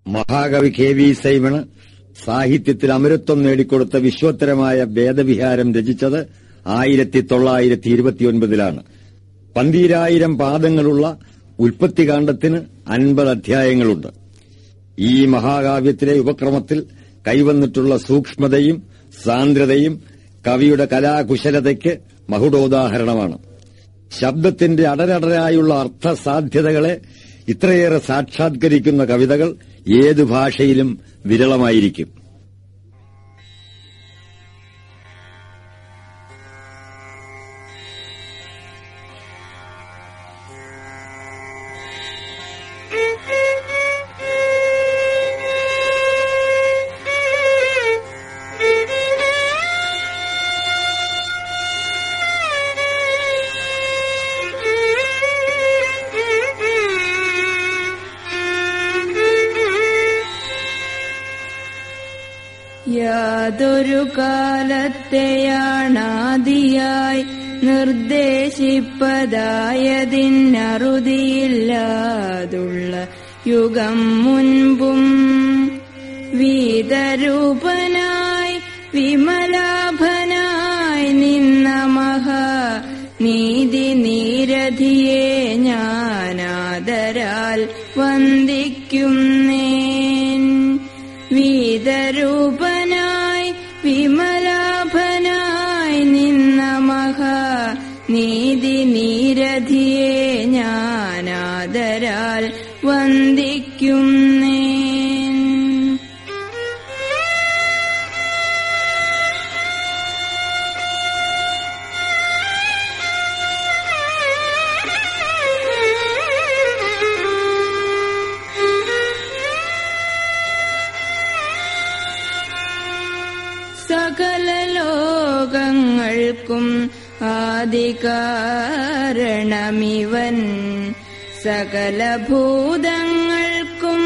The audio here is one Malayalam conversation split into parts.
മഹാകവി കെ വി സൈമണ് സാഹിത്യത്തിൽ അമരത്വം നേടിക്കൊടുത്ത വിശ്വോത്തരമായ വേദവിഹാരം രചിച്ചത് ആയിരത്തി തൊള്ളായിരത്തി ഇരുപത്തിയൊൻപതിലാണ് പന്തീരായിരം പാദങ്ങളുള്ള ഉൽപ്പത്തികാണ്ഡത്തിന് അൻപത് അധ്യായങ്ങളുണ്ട് ഈ മഹാകാവ്യത്തിലെ ഉപക്രമത്തിൽ കൈവന്നിട്ടുള്ള സൂക്ഷ്മതയും സാന്ദ്രതയും കവിയുടെ കലാകുശലതയ്ക്ക് മകുടോദാഹരണമാണ് ശബ്ദത്തിന്റെ അടരടരായുള്ള അർത്ഥസാധ്യതകളെ ഇത്രയേറെ സാക്ഷാത്കരിക്കുന്ന കവിതകൾ ഏതു ഭാഷയിലും വിരളമായിരിക്കും യാതൊരു കാലത്തെയാണാദിയായി നിർദ്ദേശിപ്പതായതിനറുതിയില്ലാതുള്ള യുഗം മുൻപും വീതരൂപനായി വിമലാഭനായി നിന്ന മഹാ നീതി നീരധിയെ ഞാനാദരാൽ വന്ദിക്കുന്നേൻ വീതരൂപനായി വിമലാഭനായി നിന്ന മഹാ നീതി നീരധിയെ ഞാനാദരാൽ വന്ദിക്കുന്നേൻ സകല ലോകങ്ങൾക്കും ആദികാരണമിവൻ സകല ഭൂതങ്ങൾക്കും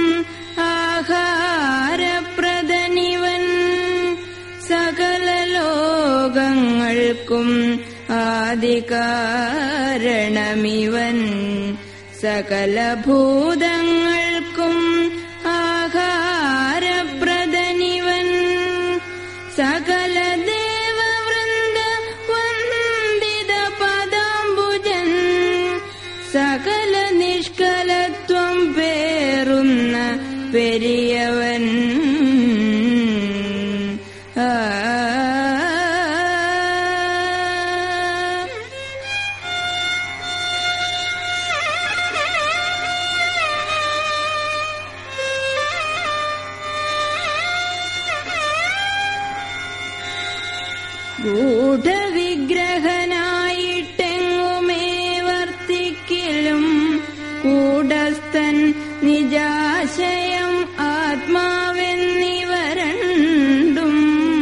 ആഹാരപ്രദനിവൻ സകല ലോകങ്ങൾക്കും ആദികാരണമിവൻ സകല ഭൂതങ്ങൾക്കും ആഹാരപ്രദനിവൻ സകല ദേവവൃന്ദ വന്ദിത പദാംബുജൻ സകല നിഷ്കലത്വം പേറുന്ന പെരിയവൻ ആ ഗൂഢവിഗ്രഹനായിട്ടെങ്ങുമേ വർത്തിക്കലും കൂടസ്ഥൻ നിജാശയം ആത്മാവെന്നിവരണ്ടും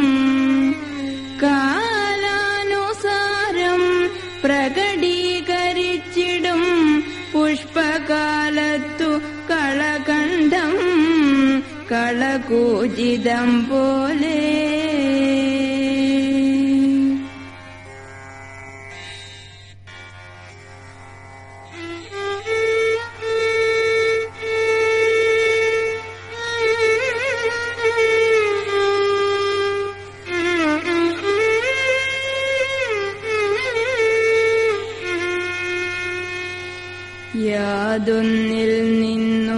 കാലാനുസാരം പ്രകടീകരിച്ചിടും പുഷ്പകാലത്തു കളകണ്ഠം കളകൂജിതം പോലെ യാതൊന്നിൽ നിന്നു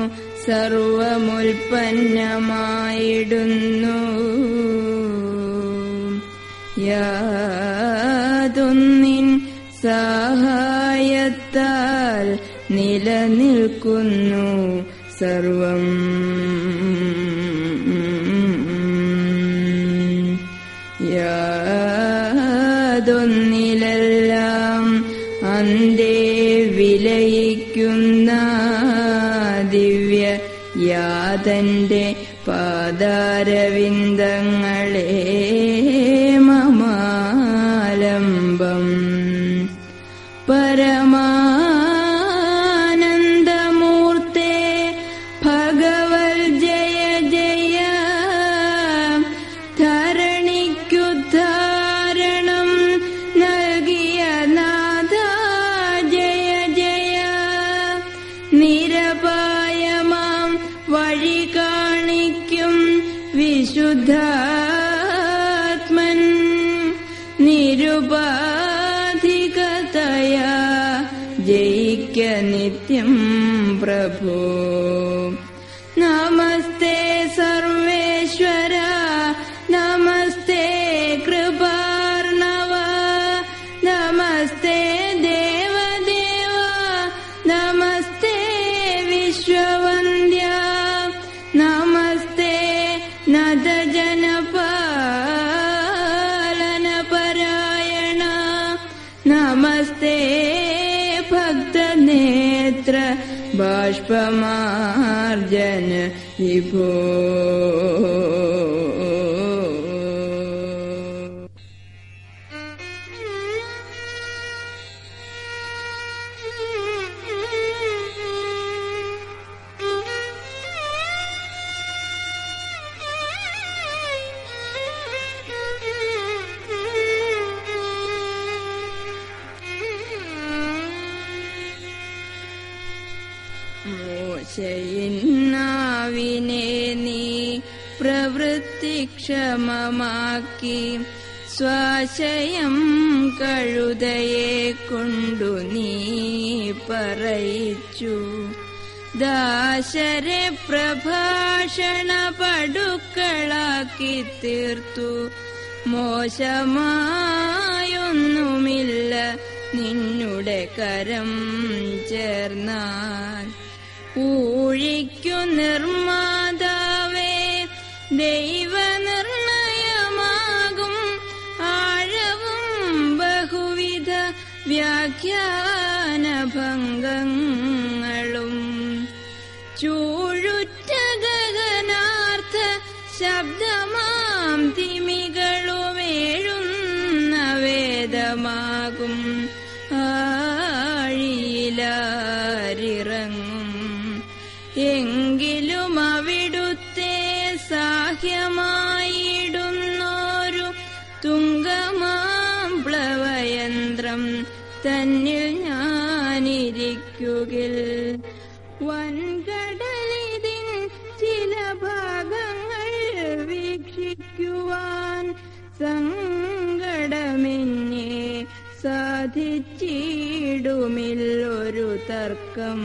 സർവമുൽപ്പന്നമായിടുന്നു യാതൊന്നിൻ സഹായത്താൽ നിലനിൽക്കുന്നു സർവം യാതൊന്നിലെല്ലാം അന്തേ വിലയിക്കുന്ന ദിവ്യ യാതന്റെ പാദാരവിന്ദങ്ങളെ മമാലംബം പരമാനന്ദമൂർത്തേ ഭഗവൽ ജയ ജയ ധരണിക്കുദ്ധാരണം നൽകിയ നാഥ ജയ ജയ നിരപായമാം വഴി കാണ ജനിക്കും വിശുദ്ധാത്മൻ നിരുപാധികതയാ ജയിക്ക നിത്യം പ്രഭു നമസ്തേ സർവേശ്വര നമസ്തേ കൃപാർണവ നമസ്തേ ദേവദേവ നമസ്തേ വിശ്വവന്ദ്യ നമസ്തേ നദജനപാലനപരായണ നമസ്തേ ഭക്തനേത്ര ബാഷ്പമാർജന വിഭോ മോശയിന്നാവിനെ നീ പ്രവൃത്തിക്ഷമമാക്കി സ്വാശയം കഴുതയെ കൊണ്ടു നീ പറയിച്ചു ദാശരെ പ്രഭാഷണ പടുക്കളാക്കി തീർത്തു മോശമായൊന്നുമില്ല നിന്നുടെ കരം ചേർന്നാൽ ഊഴിക്കു നിർമാതാവേ ദൈവനിർണയമാകും ആഴവും ബഹുവിധ വ്യാഖ്യാനഭംഗങ്ങളും ചൂഴുറ്റ ഗഗനാർത്ഥ ശബ്ദമാം തിമികളുമേഴുന്ന വേദമാകും ആഴിയിലാരിറങ്ങും എങ്കിലും അവിടുത്തെ സാഹ്യമായിടുന്നോരു തുങ്കമാം പ്ലവയന്ത്രം തന്നിൽ ഞാനിരിക്കുകിൽ വൻകടലിതിൻ ചില ഭാഗങ്ങൾ വീക്ഷിക്കുവാൻ സങ്കടമെന്നെ സാധിച്ചിടുമില്ലൊരു തർക്കം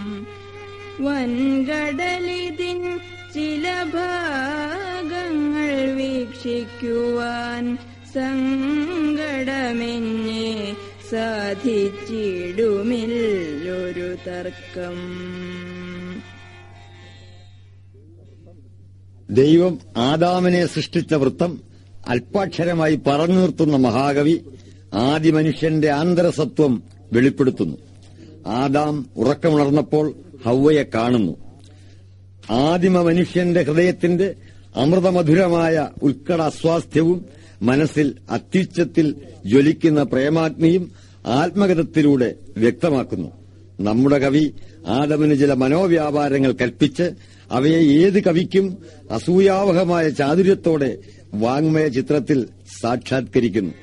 വൻകടലിതിൻ ചില ഭാഗങ്ങൾ വീക്ഷിക്കുവാൻ സങ്കടമെന്നെ സാധിച്ചിടുമില്ലൊരു തർക്കം ദൈവം ആദാമിനെ സൃഷ്ടിച്ച വൃത്തം അല്പാക്ഷരമായി പറഞ്ഞു നിർത്തുന്ന മഹാകവി ആദി മനുഷ്യന്റെ ആന്തരസത്വം വെളിപ്പെടുത്തുന്നു ആദാം ഉറക്കമുണർന്നപ്പോൾ ഹൗവയെ കാണുന്നു ആദിമ മനുഷ്യന്റെ ഹൃദയത്തിന്റെ അമൃതമധുരമായ ഉത്കട അസ്വാസ്ഥ്യവും മനസ്സിൽ അത്യുച്ചത്തിൽ ജ്വലിക്കുന്ന പ്രേമാഗ്നിയും ആത്മഗതത്തിലൂടെ വ്യക്തമാക്കുന്നു നമ്മുടെ കവി ആദമിന് ചില മനോവ്യാപാരങ്ങൾ കൽപ്പിച്ച് അവയെ ഏത് കവിക്കും അസൂയാവഹമായ ചാതുര്യത്തോടെ വാങ്മയ ചിത്രത്തിൽ സാക്ഷാത്കരിക്കുന്നു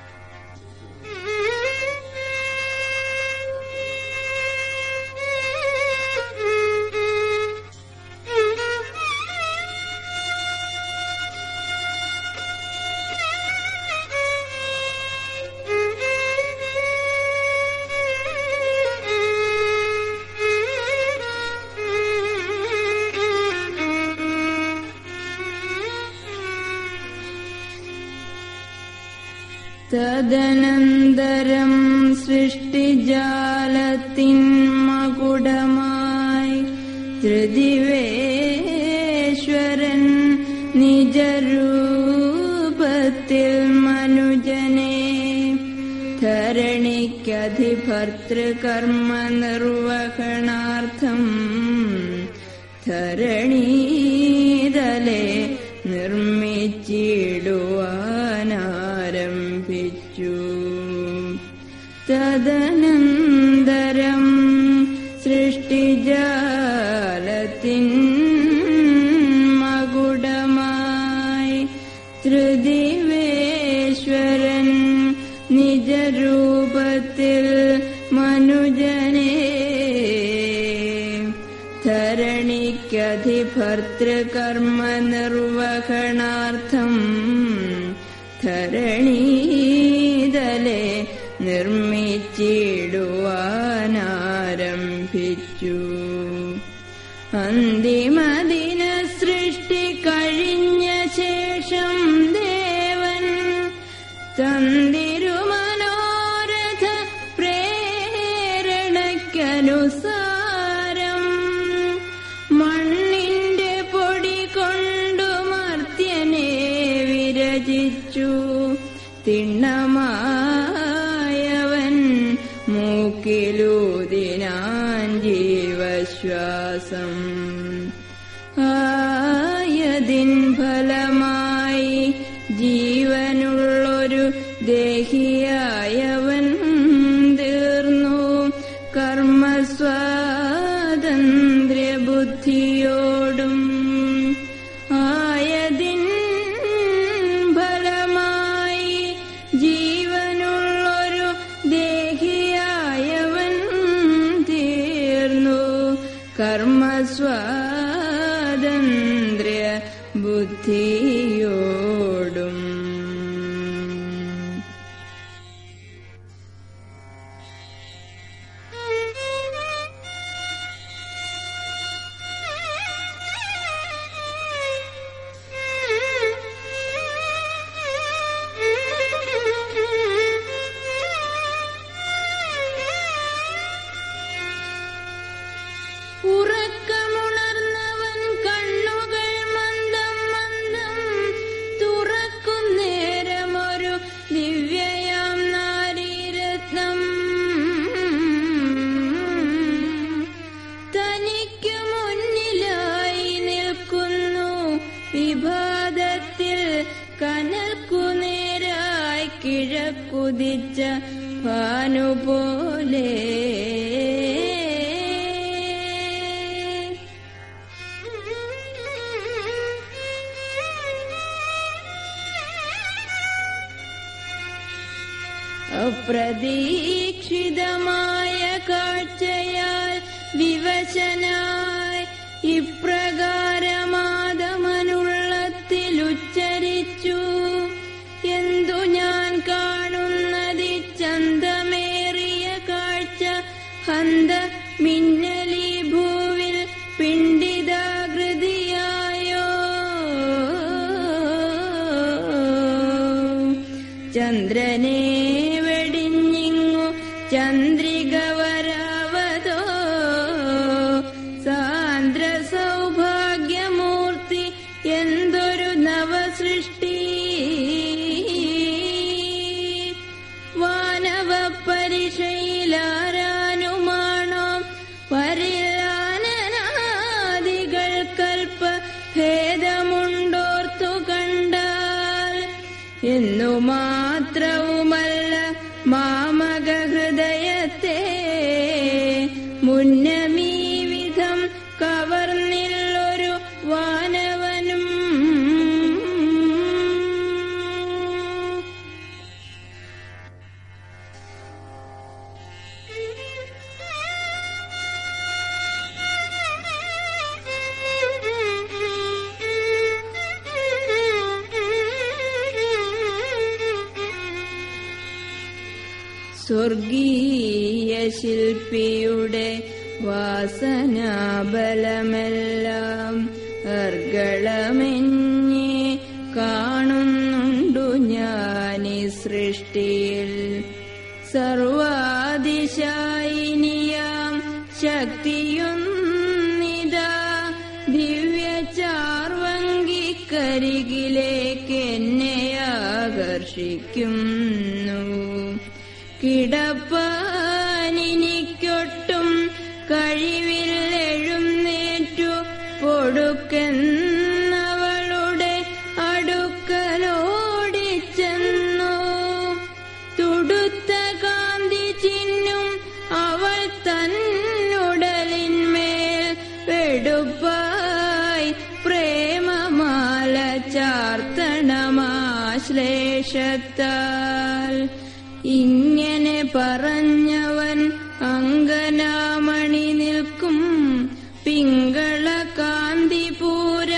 തദനന്തരം സൃഷ്ടിജാലത്തിൻ മകുടമായി ത്രിദിവേശ്വരൻ നിജരൂപത്തിൽ മനുജനെ ധരണിക്കധിഭർത്തൃകർമ്മ നിർവഹണാർത്ഥം ധരണീതലെ നിർമ്മിച്ചിടുവാനാരംഭിച്ചു തദനന്തരം സൃഷ്ടിജാലത്തിൻ മകുടമായി ത്രിദിവേശ്വരൻ നിജരൂപത്തിൽ മനുജനെ ധരണിക്കധിഭർത്ത കർത്തൃകർമ്മ നിർവഹണാർത്ഥം ധരണീതലെ നിർമ്മിച്ചിടുവാനാരംഭിച്ചു അന്തിമദിന സൃഷ്ടി കഴിഞ്ഞ ശേഷം ദേവൻ തന്തിരുമനോരഥ പ്രേരണയ്ക്കനുസാരം മണ്ണിന്റെ പൊടി കൊണ്ടു മർത്യനെ വിരചിച്ചു തിണ്ണമായവൻ മൂക്കിലൂതിനാൻ ജീവശ്വാസം ആയതിൻ ഫലമായി ജീവനുള്ളൊരു ദേഹിയായവൻ തീർന്നു കർമ്മസ്വാതന്ത്ര്യ ബുദ്ധിയോടും ആയതിൻ ഫലമായി ജീവനുള്ളൊരു ദേഹിയായവൻ തീർന്നു കർമ്മസ്വാതന്ത്ര്യ ബുദ്ധിയോടും ഉറക്കമുണർന്നവൻ കണ്ണുകൾ മന്ദം മന്ദം തുറക്കും നേരമൊരു ദിവ്യയാം നാരീരത്നം തനിക്കു മുന്നിലായി നിൽക്കുന്നു വിഭാതത്തിൽ കനൽക്കു നേരായി കിഴക്കുതിച്ച ഭാനുപോലെ അപ്രതീക്ഷിതമായ കാഴ്ചയാൽ വിവശനായി ഇപ്രകാരമാതമനുള്ളത്തിലുച്ചരിച്ചു എന്തു ഞാൻ കാണുന്നതി ചന്തമേറിയ കാഴ്ച ഹന്ത മിന്നലി ഭൂവിൽ പിണ്ടിതാകൃതിയായോ ചന്ദ്രനെ വെടിഞ്ഞിങ്ങു ചന്ദ്രിക വരാവതോ സാന്ദ്ര സൗഭാഗ്യമൂർത്തി എന്തൊരു നവസൃഷ്ടി വാനവ പരിശയിലാരാനുമാണോ പരിലാനനാദികൾ കൽപ്പ ഭേദമുണ്ടോർത്തു കണ്ടാൽ എന്നു മാത്രവുമല്ല മാമക ഹൃദയത്തെ മുന്നമീ വിധം കവർന്നില്ലൊരു വാനവനും സ്വർഗീയ ശില്പിയുടെ വാസനാബലമെല്ലാം അർഗളമെഞ്ഞെ കാണുന്നുണ്ടു ഞാനീ സൃഷ്ടിയിൽ സർവാതിശായിനിയാം ശക്തിയൊന്നിതാ ദിവ്യ ചാർവങ്കിക്കരികിലേക്ക് എന്നെ ആകർഷിക്കുന്നു കിടപ്പാനിനിക്കൊട്ടും കഴിവില്ലെഴുന്നേറ്റു പൊടുക്കെന്നവളുടെ അടുക്കലോടിച്ചെന്നു തുടുത്ത കാന്തി ചിന്നും അവൾ തന്നുടലിന്മേൽ വെടുപ്പായി പ്രേമമാല ചാർത്തണമാശ്ലേഷത്താൽ ഇങ്ങനെ പറഞ്ഞവൻ അങ്കനാമണി നിൽക്കും പിങ്കള കാന്തിപൂര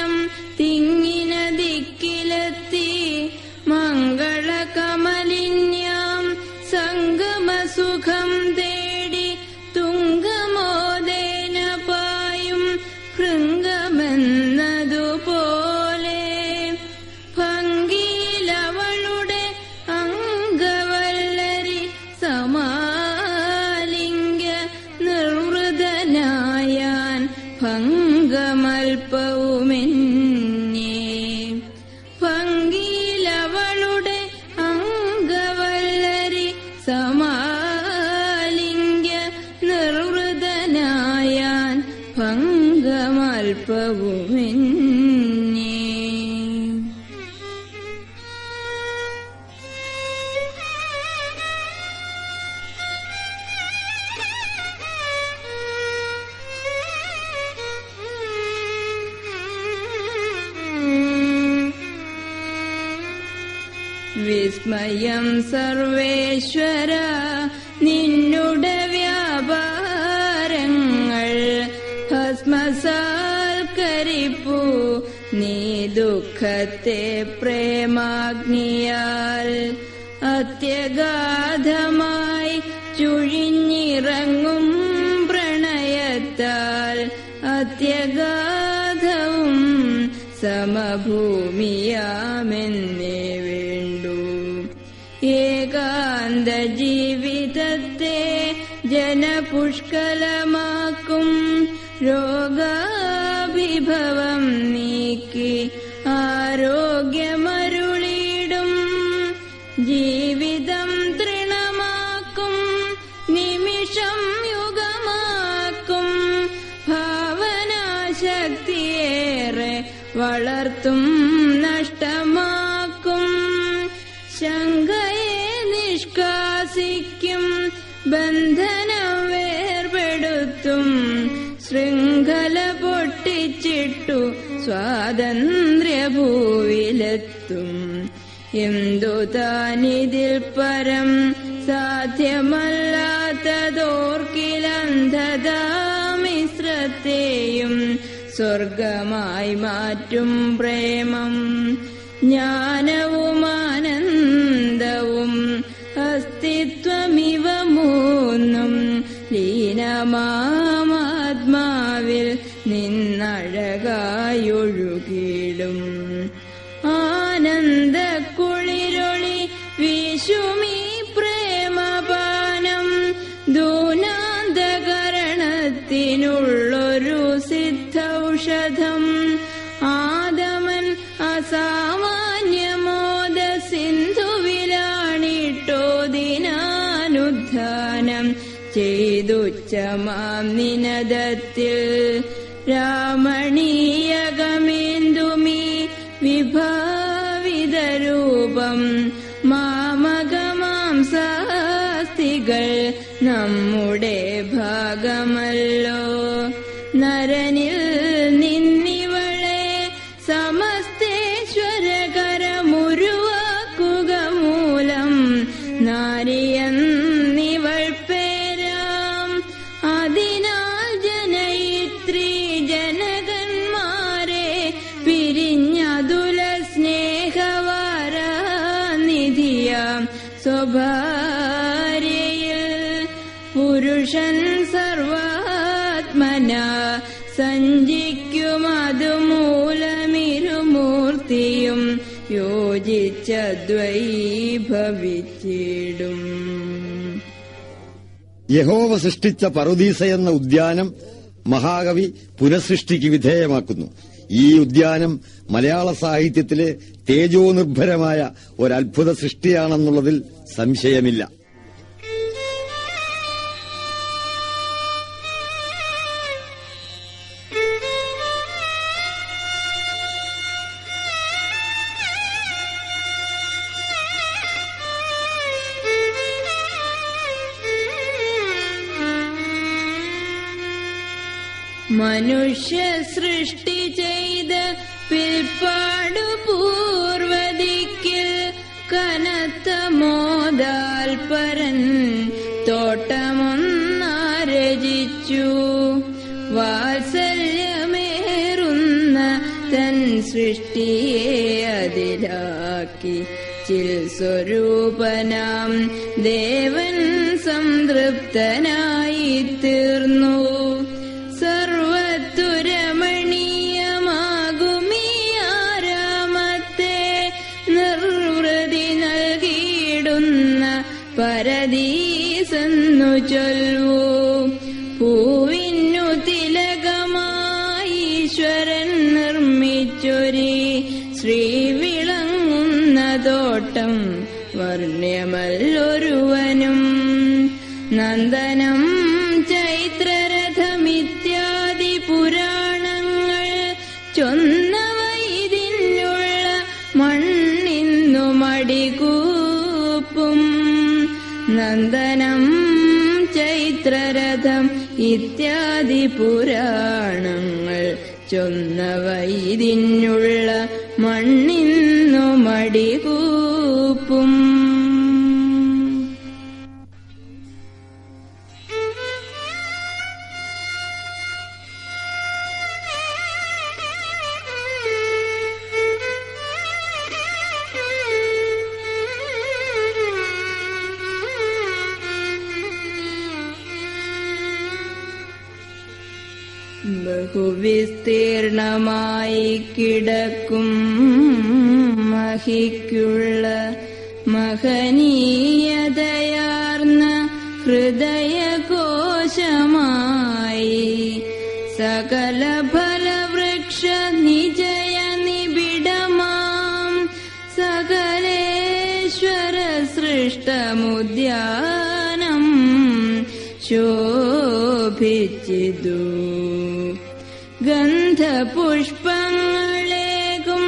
വിസ്മയം സർവേശ്വര നിന്നുടെ വ്യാപാരങ്ങൾ ഭസ്മസാൽക്കരിപ്പു നീ ദുഃഖത്തെ പ്രേമാഗ്നിയാൽ അത്യഗാധമായി ചുഴിഞ്ഞിറങ്ങും പ്രണയത്താൽ അത്യഗാധവും സമഭൂമിയാമെന്നേ വേണ്ടു ഏകാന്ത ജീവിതത്തെ ജനപുഷ്കലമാക്കും രോഗാഭിഭവം നീക്കി ആരോഗ്യമരുളിടും ജീവിതം തൃണമാക്കും നിമിഷം യുഗമാക്കും ഭാവനാശക്തിയേറെ വളർത്തും നഷ്ടമാക്കും ശങ്കയെ നിഷ്കാസിക്കും ബന്ധനം വേർപെടുത്തും ശൃംഖല പൊട്ടിച്ചിട്ടു സ്വാതന്ത്ര്യഭൂവിലെത്തും എന്തു താനിതിൽ പരം സാധ്യമല്ലാത്തതോർക്കിലന്ധതാമിശ്രത്തെയും സ്വർഗമായി മാറ്റും പ്രേമം ജ്ഞാനവും ആനന്ദവും അസ്തിത്വമിവ മൂന്നും ലീനമാത്മാവിൽ നിന്നഴകായൊഴുകിടും ആനന്ദ കുളിരൊളി വീശുമീ പ്രേമപാനം ദൂനാന്തകരണത്തിനുള്ളൊരു സിദ്ധൌഷധം ആദമൻ അസാമാന്യമോദ സിന്ധുവിലാണിട്ടോ ദിനാനുദ്ധാനം ചെയ്തുച്ചമാം നിനദത്തിൽ രാമണീയകമേന്തുമീ വിഭാവിതരൂപം മാമകമാംസാസ്തികൾ നമ്മുടെ ഭാഗമല്ലോ നരനിൽ നിന്നിവളെ സമസ്തേശ്വരകരമുരുവാക്കുക മൂലം നാരിയന്നിവൾ പേരാം അതിനാൽ ജനയിത്രി ജനകന്മാരെ പിരിഞ്ഞതുല സ്നേഹവാരാനിധിയാം സ്വഭാര്യയിൽ പുരുഷൻ സർവാത്മന സഞ്ചിക്കുമതുമൂലമിരുമൂർത്തിയും യോജിച്ചദ്വൈഭവിച്ചിടും യഹോവ സൃഷ്ടിച്ച പറുദീസ എന്ന ഉദ്യാനം മഹാകവി പുനഃസൃഷ്ടിക്ക് വിധേയമാക്കുന്നു ഈ ഉദ്യാനം മലയാള സാഹിത്യത്തിലെ തേജോനിർഭരമായ ഒരത്ഭുത സൃഷ്ടിയാണെന്നുള്ളതിൽ സംശയമില്ല മനുഷ്യ സൃഷ്ടി ചെയ്ത് പിൽപ്പാടു പൂർവദിക്കിൽ കനത്ത മോദാൽ പരൻ തോട്ടമൊന്നാരചിച്ചു വാത്സല്യമേറുന്ന തൻ സൃഷ്ടിയെ അതിലാക്കി ചിൽ സ്വരൂപനാം ദേവൻ സംതൃപ്തനായി തീർന്നു സർവത്തുരമണീയമാകുമീ ആരാമത്തെ നിർവൃതി നൽകിയിടുന്ന പരദീസെന്നു ചൊല്ലൂ പൂവിന്നു തിലകമായി ഈശ്വരൻ നിർമ്മിച്ചൊരി ശ്രീ വിളങ്ങുന്ന തോട്ടം വർണ്ണ്യമല്ലൊരുവനും നന്ദനം ചൈത്രരഥമിത്യാദി പുരാണങ്ങൾ ചൊന്നവ ഇതിനുള്ള മണ്ണിന്നു മടികൂപ്പും നന്ദനം ചൈത്രരഥം ഇത്യാദി പുരാണങ്ങൾ ചൊന്നവ ഇതിനുള്ള മണ്ണിന്നു മടികൂപ്പും ബഹുവിസ്തീർണമായി കിടക്കും മഹിക്കുള്ള മഹനീയതയാർന്ന ഹൃദയകോശമായി സകല ഫലവൃക്ഷ നിജയ നിബിഡമാം സകലേശ്വര സൃഷ്ടമുദ്യാനം ശോഭിച്ചിതു ഗന്ധപുഷ്പങ്ങളേകും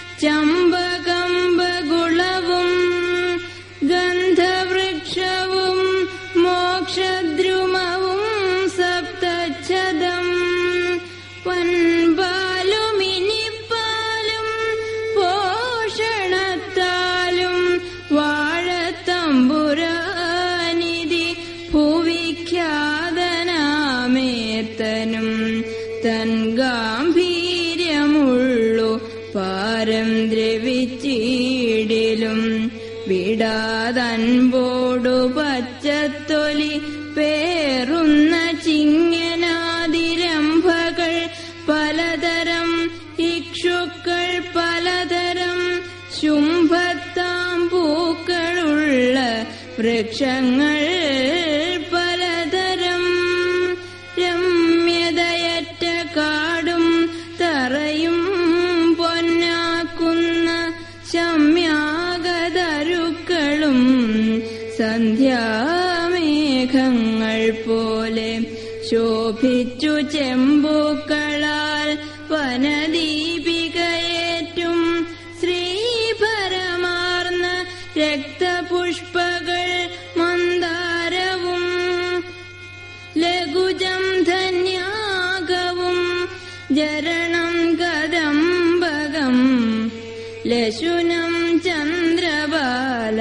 ചമ്പകമ്പകുളവും ഗന്ധവൃക്ഷവും മോക്ഷദ്രുമവും സപ്തച്ഛദം പൻപാലും ഇനിപ്പാലും പോഷണത്താലും വാഴത്തമ്പുരാനിധി ഭുവിഖ്യാതനാമേത്തനും തൻ ഗാംഭീര്യമുള്ളു പാരം ദ്രവിച്ചിടിലും വിടാതൻപോടു പച്ചത്തൊലി പേറുന്ന ചിങ്ങനാതിരംഭകൾ പലതരം ഇക്ഷുക്കൾ പലതരം ശുംഭത്താം പൂക്കളുള്ള വൃക്ഷങ്ങൾ പലതരം രമ്യതയറ്റ കാടും തറയും പൊന്നാക്കുന്ന ശമ്യാഗതരുക്കളും സന്ധ്യാമേഘങ്ങൾ പോലെ ശോഭിച്ചു ചെമ്പൂക്കളാൽ വനദീപികയേറ്റും ശ്രീപരമാർന്ന രക്തപുഷ്പകൾ മന്ദാരവും ലഘുജം ധന്യാകവും ജരണം കദംബകം ലശുനം ചന്ദ്രബാല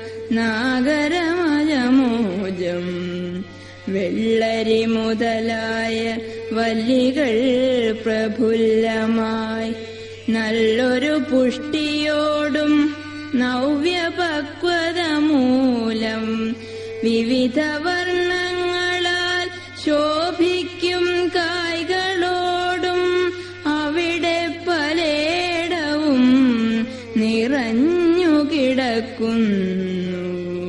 നാഗരമജമോജം വെള്ളരി മുതലായ വല്ലികൾ പ്രഫുല്ലമായി നല്ലൊരു പുഷ്ടിയോടും നവ്യപക്വത മൂലം വിവിധ വർണ്ണങ്ങളാൽ ശോഭിക്കും കായ്കളോടും അവിടെ പലേടവും നിറഞ്ഞു കിടക്കുന്നു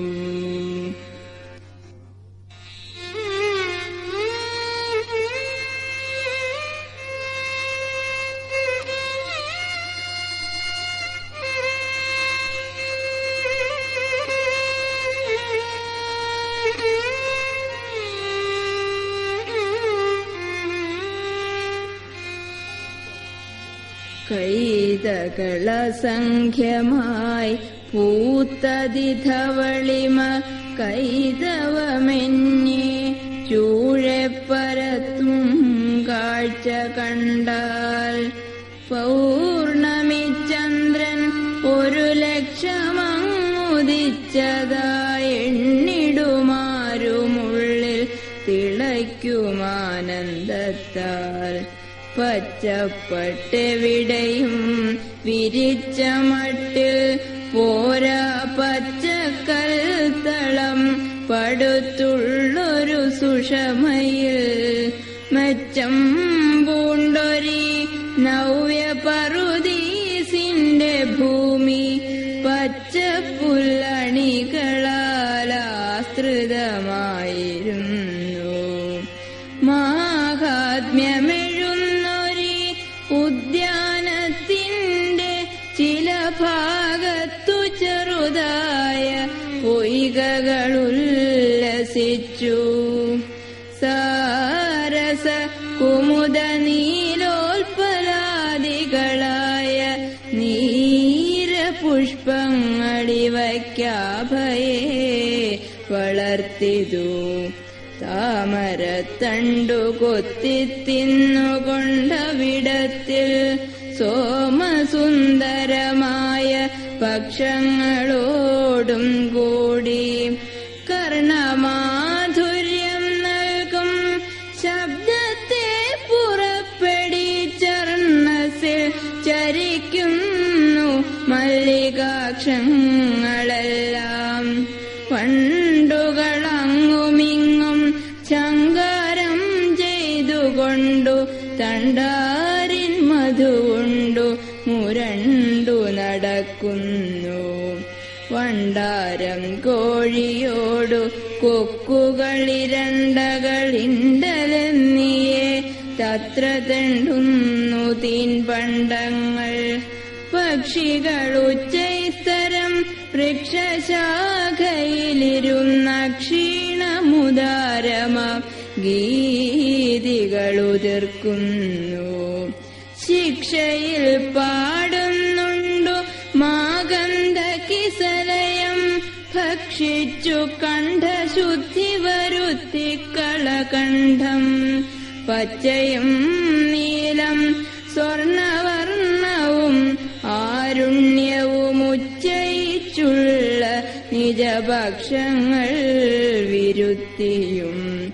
കൈതകളസംഖ്യമായി പൂത്തതിധവളിമ കൈതവമെന്നെ ചൂഴപ്പരത്തും കാഴ്ച കണ്ടാൽ പൗർണമി ചന്ദ്രൻ ഒരു ലക്ഷമങ്ങുദിച്ചതായി എണ്ണിടുമാരുമുള്ളിൽ തിളയ്ക്കുമാനന്ദത്താൽ പച്ചപ്പട്ടെവിടെയും വിരിച്ച മട്ടിൽ പോരാ പച്ചക്കൽത്തളം പടുത്തുള്ളൊരു സുഷമയിൽ മെച്ചം പൂണ്ടൊരി നവ്യ പറുദീസിന്റെ ഭൂമി പച്ചപ്പുല്ലണികളാൽ ആശ്രിതമായിരുന്നു മാഹാത്മ്യമെഴുന്നൊരി ഉദ്യാനത്തിന്റെ ചില ഭാഗത്തു ചെറുതായ പൊയ്കകളുല്ലസിച്ചു സാരസ കുമുദ നീലോൽപലാദികളായ നീരപുഷ്പങ്ങളിവയ്ക്കാഭയേ വളർത്തിതു താമരത്തണ്ടു കൊത്തിത്തിന്നുകൊണ്ടവിടത്തിൽ സോമസുന്ദരമായ പക്ഷങ്ങളോടും കൂടി കർണമാധുര്യം നൽകും ശബ്ദത്തെ പുറപ്പെടിച്ചർണസിൽ ചരിക്കുന്നു മല്ലികാക്ഷങ്ങളെല്ലാം പണ്ടുകളങ്ങുമിങ്ങും ചങ്കാരം ചെയ്തുകൊണ്ടു തൺ കൊണ്ടു മുരണ്ടു നടക്കുന്നു വണ്ടാരം കോഴിയോടു കൊക്കുകളിരണ്ടകളിണ്ടലെന്നിയെ തത്ര തെണ്ടുന്നു തീൻ പണ്ടങ്ങൾ പക്ഷികളുച്ചൈസ്തരം വൃക്ഷശാഖയിലിരുന്ന ക്ഷീണമുദാരമ ഗീതികളുതിർക്കുന്നു ശിക്ഷയിൽ പാടുന്നുണ്ടു മാഗന്ധ കിസലയം ഭക്ഷിച്ചു കണ്ഠശുദ്ധി വരുത്തിക്കളകണ്ഠം പച്ചയും നീലം സ്വർണവർണവും ആരുണ്യവും ഉച്ചയിച്ചുള്ള നിജപക്ഷങ്ങൾ വിരുത്തിയും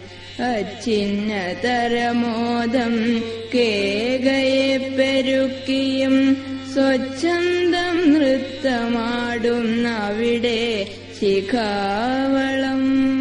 അച്ഛിന്നതരമോദം കേകയെ പെരുക്കിയും സ്വച്ഛന്തം നൃത്തമാടുന്ന അവിടെ ശിഖാവളം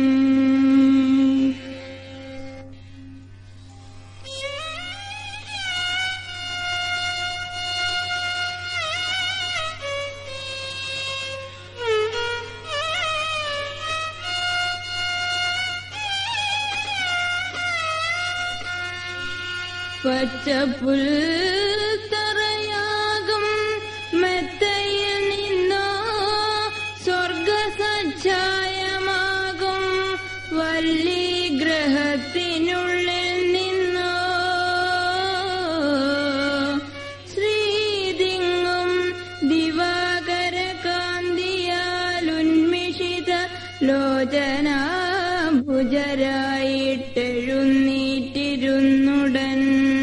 പച്ചപ്പുൽത്തറയാകും മെത്തയിൽ നിന്നോ സ്വർഗസജ്ജായമാകും വല്ലി ഗ്രഹത്തിനുള്ളിൽ നിന്നോ ശ്രീതിങ്ങും ദിവാകര കാന്തിയാലുന്മിഷിത ലോചനാഭുജരായിട്ടെഴുന്നീറ്റിരുന്നുടൻ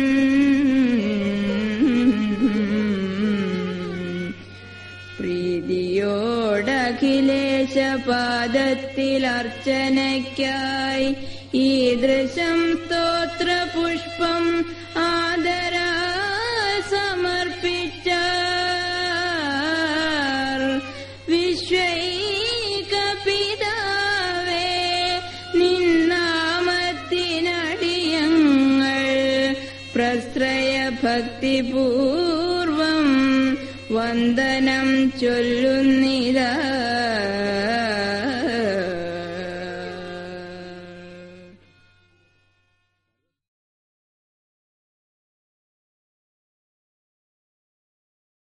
പ്രീതിയോടഖിലേശ പാദത്തിൽ അർച്ചനയ്ക്കായി ഈദൃശം സ്തോത്ര പുഷ്പം ആദരാ സമർപ്പിച്ച വിശ്വൈക പിതാവേ നിന്നാമത്തിനടിയങ്ങൾ പ്രശ്രയ ഭക്തിപൂർവം വന്ദനം ചൊല്ലുന്നിതാ